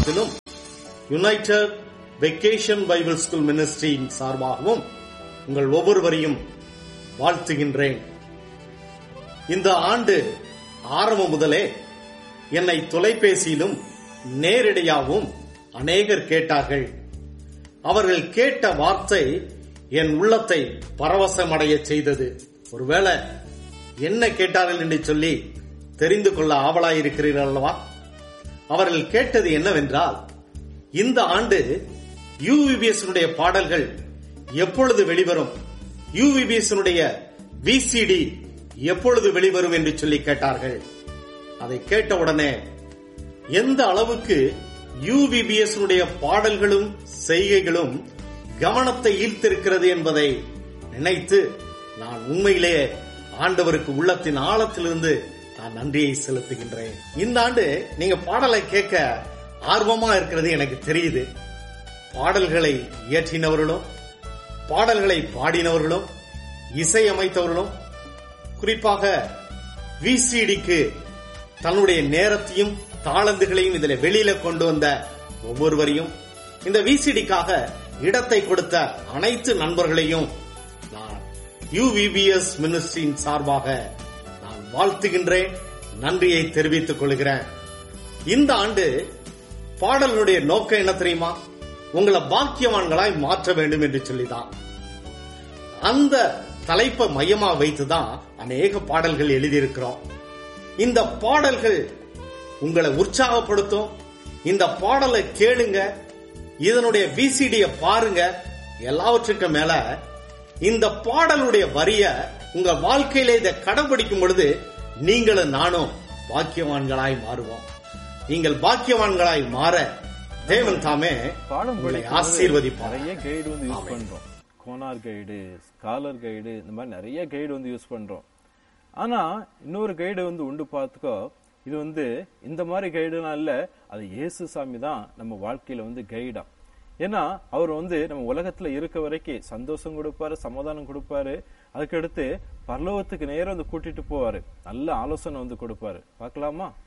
நாமத்திலும் united vacation Bible school மினிஸ்ட்ரியின் சார்பாகவும் உங்கள் ஒவ்வொருவரையும் வாழ்த்துகின்றேன் இந்த ஆண்டு ஆரம்பம் முதலே என்னை தொலைபேசியிலும் நேரடியாகவும் அநேகர் கேட்டார்கள் அவர்கள் கேட்ட வார்த்தை என் உள்ளத்தை பரவசமடைய செய்தது ஒருவேளை என்ன கேட்டார்கள் என்று சொல்லி தெரிந்து கொள்ள ஆவலாயிருக்கிறீர்கள் அல்லவா அவர்கள் கேட்டது என்னவென்றால் இந்த ஆண்டு யூவிபிஎஸ் பாடல்கள் எப்பொழுது வெளிவரும் யூவிபிஎஸ் விசிடி எப்பொழுது வெளிவரும் என்று சொல்லி கேட்டார்கள் அதை கேட்ட உடனே எந்த அளவுக்கு யூவிபிஎஸ் பாடல்களும் செய்கைகளும் கவனத்தை ஈர்த்திருக்கிறது என்பதை நினைத்து நான் உண்மையிலேயே ஆண்டவருக்கு உள்ளத்தின் ஆழத்திலிருந்து நான் நன்றியை செலுத்துகின்றேன் இந்த ஆண்டு நீங்க பாடலை கேட்க ஆர்வமா இருக்கிறது எனக்கு தெரியுது பாடல்களை இயற்றினவர்களும் பாடல்களை பாடினவர்களும் இசையமைத்தவர்களும் குறிப்பாக விசிடிக்கு தன்னுடைய நேரத்தையும் தாளந்துகளையும் இதுல வெளியில கொண்டு வந்த ஒவ்வொருவரையும் இந்த விசிடிக்காக இடத்தை கொடுத்த அனைத்து நண்பர்களையும் நான் யூவிபிஎஸ் மினிஸ்ட்ரியின் சார்பாக நான் வாழ்த்துகின்றேன் நன்றியை தெரிவித்துக் கொள்கிறேன் இந்த ஆண்டு பாடலுடைய நோக்கம் என்ன தெரியுமா உங்களை பாக்கியவான்களாய் மாற்ற வேண்டும் என்று சொல்லிதான் அந்த தலைப்பை மையமா வைத்துதான் அநேக பாடல்கள் எழுதியிருக்கிறோம் இந்த பாடல்கள் உங்களை உற்சாகப்படுத்தும் இந்த பாடலை கேளுங்க இதனுடைய விசிடிய பாருங்க எல்லாவற்றுக்கும் மேல இந்த பாடலுடைய வரிய உங்க வாழ்க்கையில இதை கடைபிடிக்கும் பொழுது நீங்களும் நானும் பாக்கியவான்களாய் மாறுவோம் நீங்கள் பாக்கியவான்களாய் மாற தேவன் தாமே பாடம் உங்களை படிக்கும்போது ஆசீர்வதிப்பார் நிறைய கைடு வந்து யூஸ் பண்றோம் கோனார் கைடு ஸ்காலர் கைடு இந்த மாதிரி நிறைய கைடு வந்து யூஸ் பண்றோம் ஆனா இன்னொரு கைடு வந்து உண்டு பார்த்துக்கோ இது வந்து இந்த மாதிரி கைடுலாம் இல்ல அது இயேசு சாமி தான் நம்ம வாழ்க்கையில வந்து கைடா ஏன்னா அவர் வந்து நம்ம உலகத்துல இருக்க வரைக்கும் சந்தோஷம் கொடுப்பாரு சமாதானம் கொடுப்பாரு அதுக்கடுத்து பரலோகத்துக்கு நேரம் வந்து கூட்டிட்டு போவாரு நல்ல ஆலோசனை வந்து கொடுப்பாரு பார்க்கலாமா